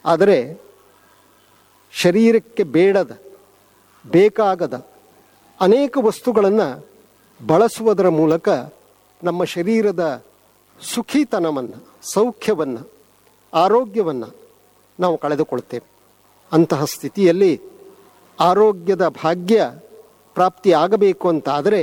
ಆದರೆ ಶರೀರಕ್ಕೆ ಬೇಡದ ಬೇಕಾಗದ ಅನೇಕ ವಸ್ತುಗಳನ್ನು ಬಳಸುವುದರ ಮೂಲಕ ನಮ್ಮ ಶರೀರದ ಸುಖಿತನವನ್ನು ಸೌಖ್ಯವನ್ನು ಆರೋಗ್ಯವನ್ನು ನಾವು ಕಳೆದುಕೊಳ್ತೇವೆ ಅಂತಹ ಸ್ಥಿತಿಯಲ್ಲಿ ಆರೋಗ್ಯದ ಭಾಗ್ಯ ಪ್ರಾಪ್ತಿಯಾಗಬೇಕು ಅಂತಾದರೆ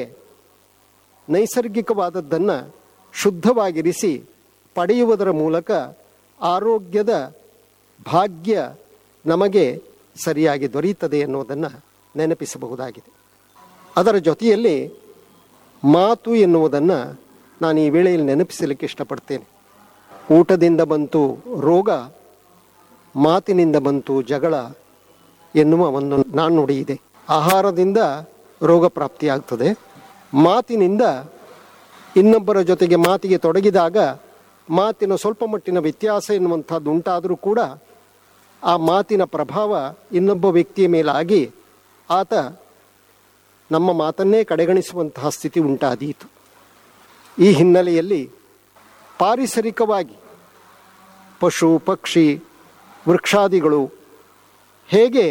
ನೈಸರ್ಗಿಕವಾದದ್ದನ್ನು ಶುದ್ಧವಾಗಿರಿಸಿ ಪಡೆಯುವುದರ ಮೂಲಕ ಆರೋಗ್ಯದ ಭಾಗ್ಯ ನಮಗೆ ಸರಿಯಾಗಿ ದೊರೆಯುತ್ತದೆ ಎನ್ನುವುದನ್ನು ನೆನಪಿಸಬಹುದಾಗಿದೆ ಅದರ ಜೊತೆಯಲ್ಲಿ ಮಾತು ಎನ್ನುವುದನ್ನು ನಾನು ಈ ವೇಳೆಯಲ್ಲಿ ನೆನಪಿಸಲಿಕ್ಕೆ ಇಷ್ಟಪಡ್ತೇನೆ ಊಟದಿಂದ ಬಂತು ರೋಗ ಮಾತಿನಿಂದ ಬಂತು ಜಗಳ ಎನ್ನುವ ಒಂದು ನಾಣ್ಣುಡಿ ಇದೆ ಆಹಾರದಿಂದ ರೋಗ ಪ್ರಾಪ್ತಿಯಾಗ್ತದೆ ಮಾತಿನಿಂದ ಇನ್ನೊಬ್ಬರ ಜೊತೆಗೆ ಮಾತಿಗೆ ತೊಡಗಿದಾಗ ಮಾತಿನ ಸ್ವಲ್ಪ ಮಟ್ಟಿನ ವ್ಯತ್ಯಾಸ ಎನ್ನುವಂಥದ್ದು ಉಂಟಾದರೂ ಕೂಡ ಆ ಮಾತಿನ ಪ್ರಭಾವ ಇನ್ನೊಬ್ಬ ವ್ಯಕ್ತಿಯ ಮೇಲಾಗಿ ಆತ ನಮ್ಮ ಮಾತನ್ನೇ ಕಡೆಗಣಿಸುವಂತಹ ಸ್ಥಿತಿ ಉಂಟಾದೀತು ಈ ಹಿನ್ನೆಲೆಯಲ್ಲಿ ಪಾರಿಸರಿಕವಾಗಿ ಪಶು ಪಕ್ಷಿ ವೃಕ್ಷಾದಿಗಳು ಹೇಗೆ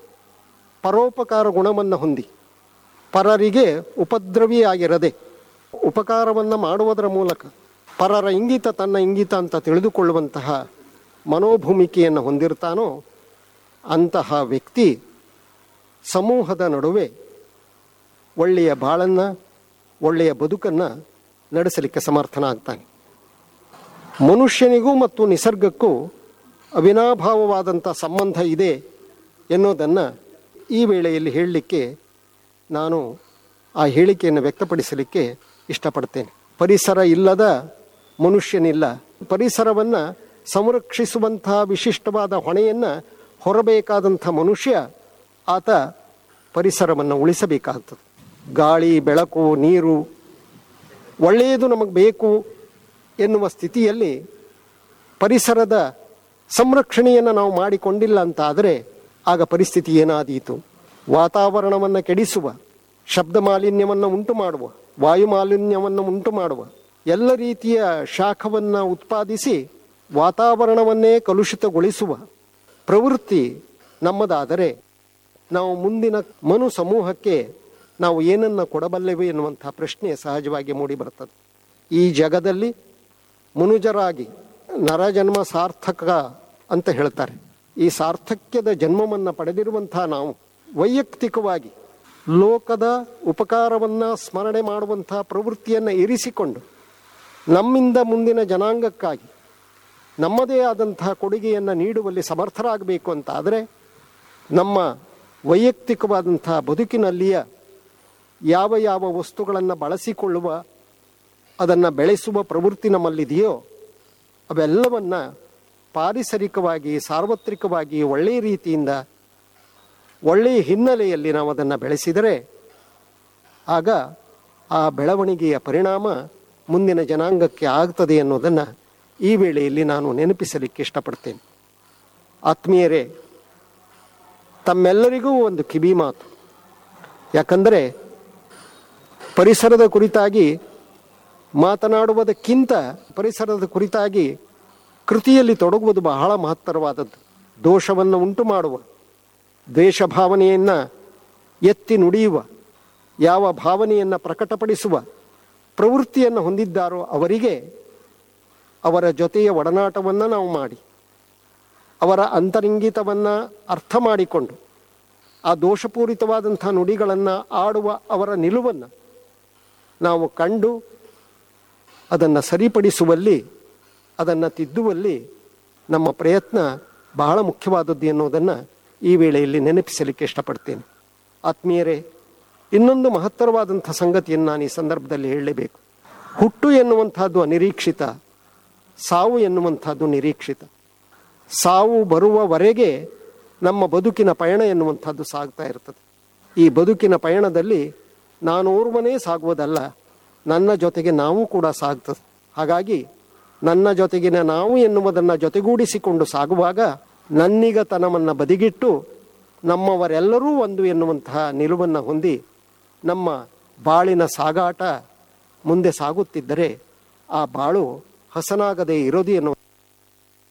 ಪರೋಪಕಾರ ಗುಣವನ್ನು ಹೊಂದಿ ಪರರಿಗೆ ಉಪದ್ರವಿಯಾಗಿರದೆ ಉಪಕಾರವನ್ನು ಮಾಡುವುದರ ಮೂಲಕ ಪರರ ಇಂಗಿತ ತನ್ನ ಇಂಗಿತ ಅಂತ ತಿಳಿದುಕೊಳ್ಳುವಂತಹ ಮನೋಭೂಮಿಕೆಯನ್ನು ಹೊಂದಿರ್ತಾನೋ ಅಂತಹ ವ್ಯಕ್ತಿ ಸಮೂಹದ ನಡುವೆ ಒಳ್ಳೆಯ ಬಾಳನ್ನು ಒಳ್ಳೆಯ ಬದುಕನ್ನು ನಡೆಸಲಿಕ್ಕೆ ಸಮರ್ಥನಾಗ್ತಾನೆ ಮನುಷ್ಯನಿಗೂ ಮತ್ತು ನಿಸರ್ಗಕ್ಕೂ ಅವಿನಾಭಾವವಾದಂಥ ಸಂಬಂಧ ಇದೆ ಎನ್ನುವುದನ್ನು ಈ ವೇಳೆಯಲ್ಲಿ ಹೇಳಲಿಕ್ಕೆ ನಾನು ಆ ಹೇಳಿಕೆಯನ್ನು ವ್ಯಕ್ತಪಡಿಸಲಿಕ್ಕೆ ಇಷ್ಟಪಡ್ತೇನೆ ಪರಿಸರ ಇಲ್ಲದ ಮನುಷ್ಯನಿಲ್ಲ ಪರಿಸರವನ್ನು ಸಂರಕ್ಷಿಸುವಂತಹ ವಿಶಿಷ್ಟವಾದ ಹೊಣೆಯನ್ನು ಹೊರಬೇಕಾದಂಥ ಮನುಷ್ಯ ಆತ ಪರಿಸರವನ್ನು ಉಳಿಸಬೇಕಾಗ್ತದೆ ಗಾಳಿ ಬೆಳಕು ನೀರು ಒಳ್ಳೆಯದು ನಮಗೆ ಬೇಕು ಎನ್ನುವ ಸ್ಥಿತಿಯಲ್ಲಿ ಪರಿಸರದ ಸಂರಕ್ಷಣೆಯನ್ನು ನಾವು ಮಾಡಿಕೊಂಡಿಲ್ಲ ಅಂತ ಆದರೆ ಆಗ ಪರಿಸ್ಥಿತಿ ಏನಾದೀತು ವಾತಾವರಣವನ್ನು ಕೆಡಿಸುವ ಶಬ್ದ ಮಾಲಿನ್ಯವನ್ನು ಉಂಟು ಮಾಡುವ ವಾಯು ಮಾಲಿನ್ಯವನ್ನು ಉಂಟು ಮಾಡುವ ಎಲ್ಲ ರೀತಿಯ ಶಾಖವನ್ನು ಉತ್ಪಾದಿಸಿ ವಾತಾವರಣವನ್ನೇ ಕಲುಷಿತಗೊಳಿಸುವ ಪ್ರವೃತ್ತಿ ನಮ್ಮದಾದರೆ ನಾವು ಮುಂದಿನ ಮನು ಸಮೂಹಕ್ಕೆ ನಾವು ಏನನ್ನು ಕೊಡಬಲ್ಲೆವು ಎನ್ನುವಂಥ ಪ್ರಶ್ನೆ ಸಹಜವಾಗಿ ಮೂಡಿಬರ್ತದೆ ಈ ಜಗದಲ್ಲಿ ಮನುಜರಾಗಿ ನರಜನ್ಮ ಸಾರ್ಥಕ ಅಂತ ಹೇಳ್ತಾರೆ ಈ ಸಾರ್ಥಕ್ಯದ ಜನ್ಮವನ್ನು ಪಡೆದಿರುವಂಥ ನಾವು ವೈಯಕ್ತಿಕವಾಗಿ ಲೋಕದ ಉಪಕಾರವನ್ನು ಸ್ಮರಣೆ ಮಾಡುವಂಥ ಪ್ರವೃತ್ತಿಯನ್ನು ಇರಿಸಿಕೊಂಡು ನಮ್ಮಿಂದ ಮುಂದಿನ ಜನಾಂಗಕ್ಕಾಗಿ ನಮ್ಮದೇ ಆದಂತಹ ಕೊಡುಗೆಯನ್ನು ನೀಡುವಲ್ಲಿ ಸಮರ್ಥರಾಗಬೇಕು ಅಂತ ಆದರೆ ನಮ್ಮ ವೈಯಕ್ತಿಕವಾದಂಥ ಬದುಕಿನಲ್ಲಿಯ ಯಾವ ಯಾವ ವಸ್ತುಗಳನ್ನು ಬಳಸಿಕೊಳ್ಳುವ ಅದನ್ನು ಬೆಳೆಸುವ ಪ್ರವೃತ್ತಿ ನಮ್ಮಲ್ಲಿದೆಯೋ ಅವೆಲ್ಲವನ್ನು ಪಾರಿಸರಿಕವಾಗಿ ಸಾರ್ವತ್ರಿಕವಾಗಿ ಒಳ್ಳೆಯ ರೀತಿಯಿಂದ ಒಳ್ಳೆಯ ಹಿನ್ನೆಲೆಯಲ್ಲಿ ನಾವು ಅದನ್ನು ಬೆಳೆಸಿದರೆ ಆಗ ಆ ಬೆಳವಣಿಗೆಯ ಪರಿಣಾಮ ಮುಂದಿನ ಜನಾಂಗಕ್ಕೆ ಆಗ್ತದೆ ಅನ್ನೋದನ್ನು ಈ ವೇಳೆಯಲ್ಲಿ ನಾನು ನೆನಪಿಸಲಿಕ್ಕೆ ಇಷ್ಟಪಡ್ತೇನೆ ಆತ್ಮೀಯರೇ ತಮ್ಮೆಲ್ಲರಿಗೂ ಒಂದು ಕಿವಿ ಮಾತು ಯಾಕಂದರೆ ಪರಿಸರದ ಕುರಿತಾಗಿ ಮಾತನಾಡುವುದಕ್ಕಿಂತ ಪರಿಸರದ ಕುರಿತಾಗಿ ಕೃತಿಯಲ್ಲಿ ತೊಡಗುವುದು ಬಹಳ ಮಹತ್ತರವಾದದ್ದು ದೋಷವನ್ನು ಉಂಟು ಮಾಡುವ ದ್ವೇಷ ಭಾವನೆಯನ್ನು ಎತ್ತಿ ನುಡಿಯುವ ಯಾವ ಭಾವನೆಯನ್ನು ಪ್ರಕಟಪಡಿಸುವ ಪ್ರವೃತ್ತಿಯನ್ನು ಹೊಂದಿದ್ದಾರೋ ಅವರಿಗೆ ಅವರ ಜೊತೆಯ ಒಡನಾಟವನ್ನು ನಾವು ಮಾಡಿ ಅವರ ಅಂತರಿಂಗಿತವನ್ನು ಅರ್ಥ ಮಾಡಿಕೊಂಡು ಆ ದೋಷಪೂರಿತವಾದಂಥ ನುಡಿಗಳನ್ನು ಆಡುವ ಅವರ ನಿಲುವನ್ನು ನಾವು ಕಂಡು ಅದನ್ನು ಸರಿಪಡಿಸುವಲ್ಲಿ ಅದನ್ನು ತಿದ್ದುವಲ್ಲಿ ನಮ್ಮ ಪ್ರಯತ್ನ ಬಹಳ ಮುಖ್ಯವಾದದ್ದು ಎನ್ನುವುದನ್ನು ಈ ವೇಳೆಯಲ್ಲಿ ನೆನಪಿಸಲಿಕ್ಕೆ ಇಷ್ಟಪಡ್ತೇನೆ ಆತ್ಮೀಯರೇ ಇನ್ನೊಂದು ಮಹತ್ತರವಾದಂಥ ಸಂಗತಿಯನ್ನು ನಾನು ಈ ಸಂದರ್ಭದಲ್ಲಿ ಹೇಳಲೇಬೇಕು ಹುಟ್ಟು ಎನ್ನುವಂಥದ್ದು ಅನಿರೀಕ್ಷಿತ ಸಾವು ಎನ್ನುವಂಥದ್ದು ನಿರೀಕ್ಷಿತ ಸಾವು ಬರುವವರೆಗೆ ನಮ್ಮ ಬದುಕಿನ ಪಯಣ ಎನ್ನುವಂಥದ್ದು ಸಾಗ್ತಾ ಇರ್ತದೆ ಈ ಬದುಕಿನ ಪಯಣದಲ್ಲಿ ನಾನು ಓರ್ವನೇ ಸಾಗುವುದಲ್ಲ ನನ್ನ ಜೊತೆಗೆ ನಾವು ಕೂಡ ಸಾಗ್ತದೆ ಹಾಗಾಗಿ ನನ್ನ ಜೊತೆಗಿನ ನಾವು ಎನ್ನುವುದನ್ನು ಜೊತೆಗೂಡಿಸಿಕೊಂಡು ಸಾಗುವಾಗ ನನ್ನಿಗತನವನ್ನು ಬದಿಗಿಟ್ಟು ನಮ್ಮವರೆಲ್ಲರೂ ಒಂದು ಎನ್ನುವಂತಹ ನಿಲುವನ್ನು ಹೊಂದಿ ನಮ್ಮ ಬಾಳಿನ ಸಾಗಾಟ ಮುಂದೆ ಸಾಗುತ್ತಿದ್ದರೆ ಆ ಬಾಳು ಹಸನಾಗದೇ ಇರೋದು ಎನ್ನುವ